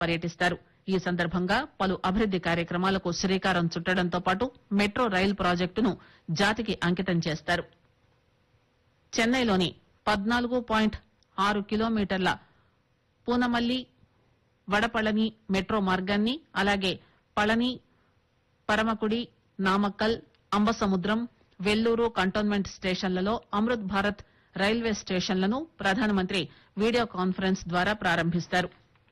పర్యటిస్తారు ఈ సందర్భంగా పలు అభివృద్ది కార్యక్రమాలకు శ్రీకారం చుట్టడంతో పాటు మెట్రో రైలు ప్రాజెక్టును జాతికి అంకితం చేస్తారు చెన్నైలోని పద్నాలుగు పాయింట్ ఆరు కిలోమీటర్ల పూనమల్లి వడపళని మెట్రో మార్గాన్ని అలాగే పళని పరమకుడి నామక్కల్ అంబసముద్రం వెల్లూరు కంటోన్మెంట్ స్టేషన్లలో అమృత్ భారత్ రైల్వే స్టేషన్లను ప్రధానమంత్రి వీడియో కాన్ఫరెన్స్ ద్వారా ప్రారంభిస్తారు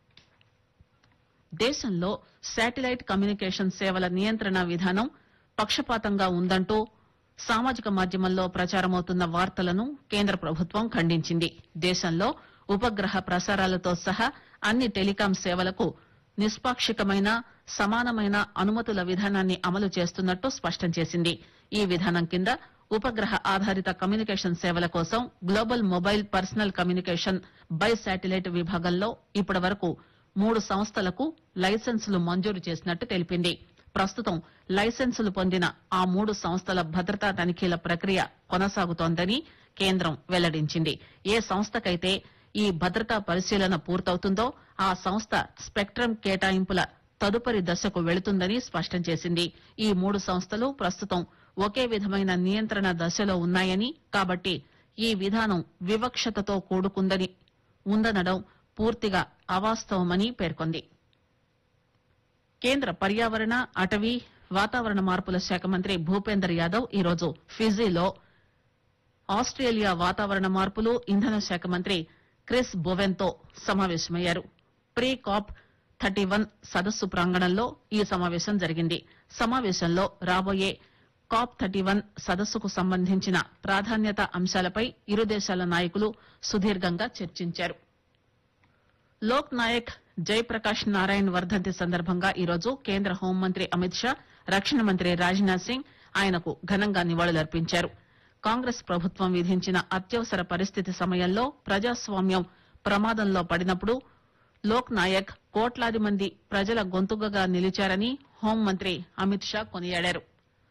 దేశంలో శాటిలైట్ కమ్యూనికేషన్ సేవల నియంత్రణ విధానం పక్షపాతంగా ఉందంటూ సామాజిక మాధ్యమంలో ప్రచారమవుతున్న వార్తలను కేంద్ర ప్రభుత్వం ఖండించింది దేశంలో ఉపగ్రహ ప్రసారాలతో సహా అన్ని టెలికాం సేవలకు నిష్పాక్షికమైన సమానమైన అనుమతుల విధానాన్ని అమలు చేస్తున్నట్టు స్పష్టం చేసింది ఈ విధానం కింద ఉపగ్రహ ఆధారిత కమ్యూనికేషన్ సేవల కోసం global mobile personal communication by satellite విభాగంలో ఇప్పటి వరకు మూడు సంస్థలకు లైసెన్సులు మంజూరు చేసినట్టు తెలిపింది ప్రస్తుతం లైసెన్సులు పొందిన ఆ మూడు సంస్థల భద్రతా తనిఖీల ప్రక్రియ కొనసాగుతోందని కేంద్రం వెల్లడించింది ఏ సంస్థకైతే ఈ భద్రతా పరిశీలన పూర్తవుతుందో ఆ సంస్థ స్పెక్ట్రమ్ కేటాయింపుల తదుపరి దశకు వెళుతుందని స్పష్టం చేసింది ఈ మూడు సంస్థలు ప్రస్తుతం ఒకే విధమైన నియంత్రణ దశలో ఉన్నాయని కాబట్టి ఈ విధానం వివక్షతతో కూడుకుందని ఉందనడం పూర్తిగా అవాస్తవమని పేర్కొంది కేంద్ర పర్యావరణ అటవీ వాతావరణ మార్పుల శాఖ మంత్రి భూపేందర్ యాదవ్ ఈరోజు ఫిజీలో ఆస్ట్రేలియా వాతావరణ మార్పులు ఇంధన శాఖ మంత్రి క్రిస్ బొవెన్తో సమావేశమయ్యారు ప్రీ కాప్ థర్టీ వన్ సదస్సు ప్రాంగణంలో ఈ సమావేశం జరిగింది సమావేశంలో రాబోయే కాప్ థర్టీ వన్ సదస్సుకు సంబంధించిన ప్రాధాన్యత అంశాలపై ఇరు దేశాల నాయకులు సుదీర్ఘంగా చర్చించారు లోక్ నాయక్ జయప్రకాష్ నారాయణ్ వర్ధంతి సందర్భంగా ఈరోజు కేంద్ర హోంమంత్రి అమిత్ షా రక్షణ మంత్రి రాజ్నాథ్ సింగ్ ఆయనకు ఘనంగా నివాళులర్పించారు కాంగ్రెస్ ప్రభుత్వం విధించిన అత్యవసర పరిస్థితి సమయంలో ప్రజాస్వామ్యం ప్రమాదంలో పడినప్పుడు లోక్ నాయక్ కోట్లాది మంది ప్రజల గొంతుకగా నిలిచారని హోంమంత్రి అమిత్ షా కొనియాడారు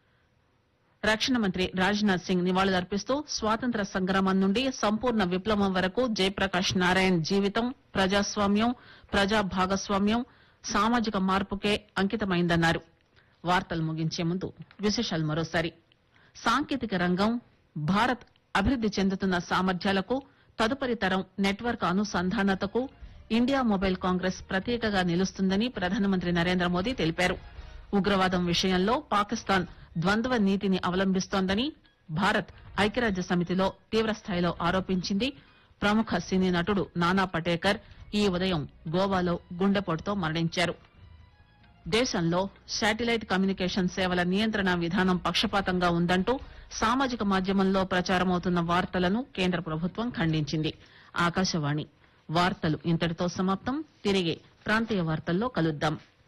రక్షణ మంత్రి రాజ్నాథ్ సింగ్ నివాళులర్పిస్తూ స్వాతంత్ర సంగ్రామం నుండి సంపూర్ణ విప్లవం వరకు జయప్రకాష్ నారాయణ్ జీవితం ప్రజాస్వామ్యం ప్రజా భాగస్వామ్యం సామాజిక మార్పుకే అంకితమైందన్నారు వార్తలు ముగించే ముందు విశేషాలు మరోసారి సాంకేతిక రంగం భారత్ అభివృద్ది చెందుతున్న సామర్థ్యాలకు తదుపరి తరం నెట్వర్క్ అనుసంధానతకు ఇండియా మొబైల్ కాంగ్రెస్ ప్రతీకగా నిలుస్తుందని ప్రధానమంత్రి నరేంద్ర మోదీ తెలిపారు ఉగ్రవాదం విషయంలో పాకిస్తాన్ ద్వంద్వ నీతిని అవలంబిస్తోందని భారత్ ఐక్యరాజ్య సమితిలో తీవ్రస్థాయిలో ఆరోపించింది ప్రముఖ సినీ నటుడు నానా పటేకర్ ఈ ఉదయం గోవాలో గుండెపోటుతో మరణించారు దేశంలో శాటిలైట్ కమ్యూనికేషన్ సేవల నియంత్రణ విధానం పక్షపాతంగా ఉందంటూ సామాజిక మాధ్యమంలో ప్రచారమవుతున్న వార్తలను కేంద్ర ప్రభుత్వం ఖండించింది ఆకాశవాణి వార్తలు ఇంతటితో సమాప్తం తిరిగి ప్రాంతీయ వార్తల్లో కలుద్దాం